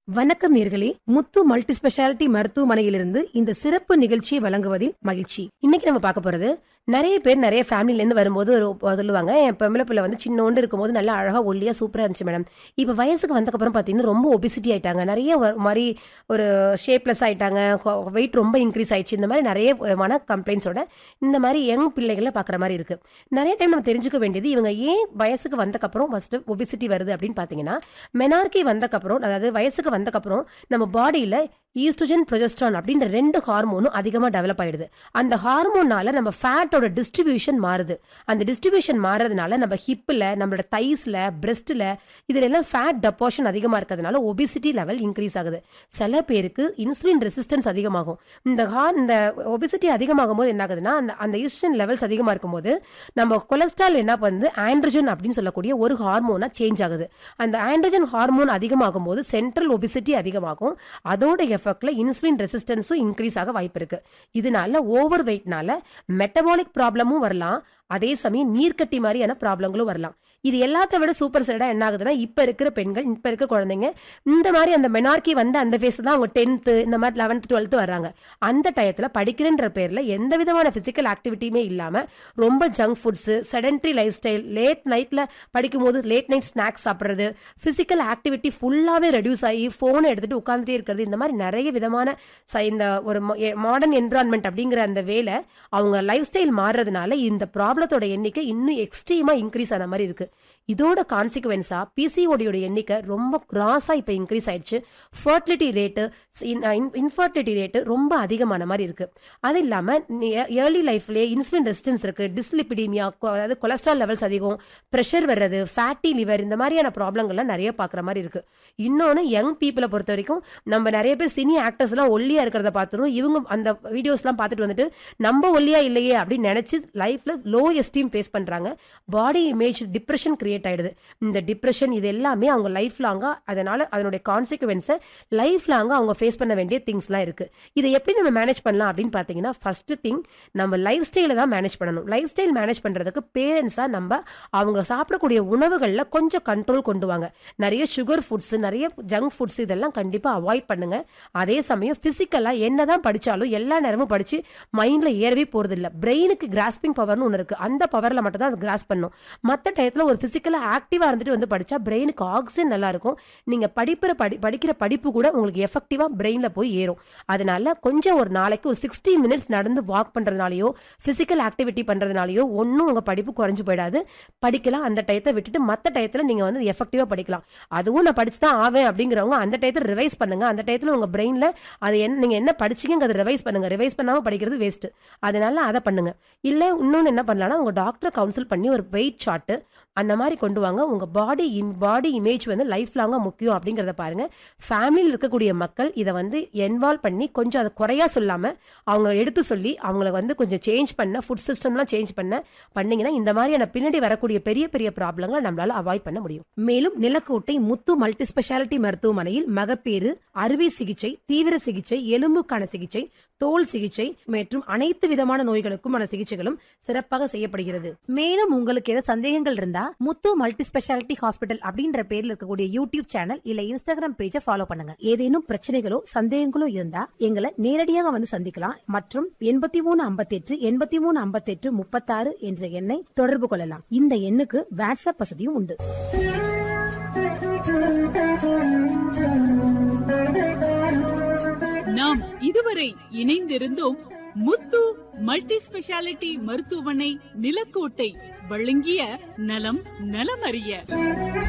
வணக்கம் நேர்களே முத்து multi speciality மருத்துவமனையிலிருந்து இந்த சிறப்பு நிகழ்ச்சியை வழங்குவதில் மகிழ்ச்சி இன்னைக்கு நம்ம பார்க்க போறது நிறைய பேர் நிறைய ஃபேமிலில இருந்து வரும்போது ஒரு சொல்லுவாங்க என் பொம்பளை பிள்ளை வந்து சின்னோண்டு இருக்கும்போது நல்லா அழகா ஒல்லியா சூப்பரா இருந்துச்சு மேடம் இப்ப வயசுக்கு வந்தக்கப்புறம் பாத்தீங்கன்னா ரொம்ப ஒபிசிட்டி ஆயிட்டாங்க நிறைய ஒரு மாதிரி ஒரு ஷேப்லெஸ் ஆயிட்டாங்க வெயிட் ரொம்ப இன்க்ரீஸ் ஆயிடுச்சு இந்த மாதிரி நிறைய விதமான கம்ப்ளைண்ட்ஸோட இந்த மாதிரி யங் பிள்ளைகளை பார்க்குற மாதிரி இருக்கு நிறைய டைம் நம்ம தெரிஞ்சுக்க வேண்டியது இவங்க ஏன் வயசுக்கு வந்தக்கப்புறம் ஃபர்ஸ்ட் ஒபிசிட்டி வருது அப்படின்னு பார்த்தீங்கன்னா மெனார்கி வந்தக்கப்புறம் அதாவது வயசுக்கு வந்தக்கப்புறம் நம்ம பாடியில் ஈஸ்ட்ரோஜன் ப்ரொஜெஸ்ட்ரான் அப்படின்ற ரெண்டு ஹார்மோனும் அதிகமாக டெவலப் ஆயிடுது அந்த ஹார்மோனால நம்ம ஃபேட்டோட டிஸ்ட்ரிபியூஷன் மாறுது அந்த டிஸ்ட்ரிபியூஷன் மாறுறதுனால நம்ம ஹிப்பில் நம்மளோட தைஸில் பிரெஸ்ட்டில் இதுல எல்லாம் ஃபேட் டெபாஷன் அதிகமாக இருக்கிறதுனால ஒபிசிட்டி லெவல் இன்க்ரீஸ் ஆகுது சில பேருக்கு இன்சுலின் ரெசிஸ்டன்ஸ் அதிகமாகும் இந்த ஹார் இந்த ஒபிசிட்டி அதிகமாகும் போது என்ன ஆகுதுன்னா அந்த அந்த இன்சுலின் லெவல்ஸ் அதிகமாக இருக்கும்போது நம்ம கொலஸ்ட்ரால் என்ன பண்ணுது ஆண்ட்ரஜன் அப்படின்னு சொல்லக்கூடிய ஒரு ஹார்மோனா சேஞ்ச் ஆகுது அந்த ஆண்ட்ரஜன் ஹார்மோன் அதிகமாகும் போது சென்ட்ரல் ஒபிசிட்டி அதிகமாகும் அதோட எஃபெக்ட்ல இன்சுலின் ரெசிஸ்டன்ஸும் இன்க்ரீஸ் ஆக வாய்ப்பு இருக்கு இதனால ஓவர் வெயிட்னால மெட்டபாலிக் ப்ராப்ளமும் வரலாம் அதே சமயம் நீர்க்கட்டி மாதிரியான ப்ராப்ளங்களும் வரலாம் இது எல்லாத்த விட சூப்பர் சைடா என்ன ஆகுதுன்னா இப்ப இருக்கிற பெண்கள் இப்ப இருக்க குழந்தைங்க இந்த மாதிரி அந்த மெனார்கி வந்து அந்த ஃபேஸ் தான் அவங்க டென்த்து இந்த மாதிரி லெவன்த் டுவெல்த் வர்றாங்க அந்த டயத்துல படிக்கிறன்ற பேர்ல எந்த விதமான பிசிக்கல் ஆக்டிவிட்டியுமே இல்லாம ரொம்ப junk foods sedentary lifestyle late நைட்ல படிக்கும் போது லேட் நைட் ஸ்நாக்ஸ் சாப்பிட்றது பிசிக்கல் ஆக்டிவிட்டி ஃபுல்லாவே ரெடியூஸ் ஆகி போனை எடுத்துட்டு உட்காந்துட்டே இருக்கிறது இந்த மாதிரி நிறைய விதமான ச- இந்த ஒரு மாடர்ன் என்விரான்மெண்ட் அப்படிங்கிற அந்த வேலை அவங்க லைஃப் ஸ்டைல் மாறுறதுனால இந்த ப்ராப்ளத்தோட எண்ணிக்கை இன்னும் எக்ஸ்ட்ரீமா இன்க்ரீஸ் ஆன மாதிரி இருக்கு இதோட கான்சிக்வன்ஸா பிசிஓடியோட எண்ணிக்கை ரொம்ப கிராஸா இப்ப இன்க்ரீஸ் ஆயிடுச்சு ஃபர்டிலிட்டி ரேட்டு இன்ஃபர்டிலிட்டி ரேட்டு ரொம்ப அதிகமான மாதிரி இருக்கு அது இல்லாம ஏர்லி லைஃப்லயே இன்சுலின் ரெசிஸ்டன்ஸ் இருக்கு டிஸ்லிபிடீமியா அதாவது கொலஸ்ட்ரால் லெவல்ஸ் அதிகம் ப்ரெஷர் வர்றது ஃபேட்டி லிவர் இந்த மாதிரியான ப்ராப்ளங்கள்லாம் நிறைய பார்க்குற மாதிரி இருக்கு இன்னொன்று யங் பீப்புளை பொறுத்த வரைக்கும் நம்ம நிறைய பேர் சினி ஆக்டர்ஸ் எல்லாம் ஒல்லியா இருக்கிறத பார்த்துரும் இவங்க அந்த வீடியோஸ்லாம் பார்த்துட்டு வந்துட்டு நம்ம ஒல்லியா இல்லையே அப்படின்னு நினைச்சு லைஃப்ல லோ எஸ்டீம் ஃபேஸ் பண்றாங்க பாடி இமேஜ் டிப்ரெஷன் கிரியேட் ஆயிடுது இந்த டிப்ரெஷன் இது எல்லாமே அவங்க லைஃப் லாங்கா அதனால அதனுடைய கான்சிக்வன்ஸை லைஃப் லாங்கா அவங்க ஃபேஸ் பண்ண வேண்டிய திங்ஸ்லாம் இருக்கு இதை எப்படி நம்ம மேனேஜ் பண்ணலாம் அப்படின்னு பார்த்தீங்கன்னா ஃபர்ஸ்ட் திங் நம்ம லைஃப் ஸ்டைலை தான் மேனேஜ் பண்ணணும் லைஃப் ஸ்டைல் மேனேஜ் பண்றதுக்கு பேரண்ட்ஸாக நம்ம அவங்க சாப்பிடக்கூடிய உணவுகளில் கொஞ்சம் கண்ட்ரோல் கொண்டு வாங்க நிறைய சுகர் ஃபுட்ஸ் நிறைய ஜங்க் ஃபுட்ஸ் இதெல்லாம் கண்டிப்பாக அவாய்ட் பண்ணுங்க அதே சமயம் ஃபிசிக்கலாக என்னதான் படிச்சாலும் எல்லா நேரமும் படிச்சு மைண்ட்ல ஏறவே போறது இல்ல பிரெயினுக்கு கிராஸ்பிங் பவர்னு ஒன்று இருக்கு அந்த பவர்ல மட்டும் தான் கிராஸ் பண்ணும் மற்ற டயத்துல ஒரு பிசிக்கலா ஆக்டிவா இருந்துட்டு வந்து படிச்சா பிரெயினுக்கு ஆக்சிஜன் நல்லா இருக்கும் நீங்க படிப்புற படி படிக்கிற படிப்பு கூட உங்களுக்கு எஃபெக்டிவா பிரெயின்ல போய் ஏறும் அதனால கொஞ்சம் ஒரு நாளைக்கு ஒரு சிக்ஸ்டி மினிட்ஸ் நடந்து வாக் பண்றதுனாலயோ பிசிக்கல் ஆக்டிவிட்டி பண்றதுனாலயோ ஒன்றும் உங்க படிப்பு குறைஞ்சு போயிடாது படிக்கலாம் அந்த டயத்தை விட்டுட்டு மற்ற டயத்துல நீங்க வந்து எஃபெக்டிவா படிக்கலாம் அதுவும் நான் படிச்சு தான் ஆவேன் அப்படிங்கிறவங்க அந்த டயத்தில் ரிவைஸ் பண்ணுங்க அந்த டயத்துல உங்க பிரெயின்ல அது என்ன நீங்க என்ன படிச்சீங்க ரிவைஸ் பண்ணுங்க ரிவைஸ் பண்ணாம படிக்கிறது வேஸ்ட் அதனால அதை பண்ணுங்க இல்ல இன்னொன்னு என்ன பண்ணலாம்னா உங்க டாக்டரை கவுன்சில் பண்ணி ஒரு வெயிட் சார்ட் அந்த மாதிரி கொண்டு வாங்க உங்க பாடி பாடி இமேஜ் வந்து லைஃப் லாங்கா முக்கியம் அப்படிங்கறத பாருங்க ஃபேமிலியில் இருக்கக்கூடிய மக்கள் இதை வந்து இன்வால்வ் பண்ணி கொஞ்சம் அதை குறையா சொல்லாம அவங்க எடுத்து சொல்லி அவங்கள வந்து கொஞ்சம் சேஞ்ச் பண்ண ஃபுட் சிஸ்டம்லாம் சேஞ்ச் பண்ண பண்ணீங்கன்னா இந்த மாதிரியான பின்னாடி வரக்கூடிய பெரிய பெரிய ப்ராப்ளங்களை நம்மளால அவாய்ட் பண்ண முடியும் மேலும் நிலக்கோட்டை முத்து மல்டி ஸ்பெஷாலிட்டி மருத்துவமனையில் மகப்பேறு அறுவை சிகிச்சை தீவிர சிகிச்சை எலும்புக்கான சிகிச்சை தோல் சிகிச்சை மற்றும் அனைத்து விதமான நோய்களுக்குமான சிகிச்சைகளும் சிறப்பாக செய்யப்படுகிறது மேலும் உங்களுக்கு ஏதாவது சந்தேகங்கள் இருந்தா முத்து மல்டி ஸ்பெஷாலிட்டி ஹாஸ்பிட்டல் அப்படின்ற பேர்ல இருக்கக்கூடிய யூடியூப் சேனல் இல்ல இன்ஸ்டாகிராம் பேஜை ஃபாலோ பண்ணுங்க ஏதேனும் பிரச்சனைகளோ சந்தேகங்களோ இருந்தா எங்களை நேரடியாக வந்து சந்திக்கலாம் மற்றும் எண்பத்தி மூணு ஐம்பத்தி எட்டு எண்பத்தி மூணு ஐம்பத்தி எட்டு முப்பத்தாறு என்ற எண்ணை தொடர்பு கொள்ளலாம் இந்த எண்ணுக்கு வாட்ஸ்அப் வசதியும் உண்டு நாம் இதுவரை இணைந்திருந்தோம் முத்து மல்டி ஸ்பெஷாலிட்டி மருத்துவமனை நிலக்கோட்டை வழங்கிய நலம் நலமறிய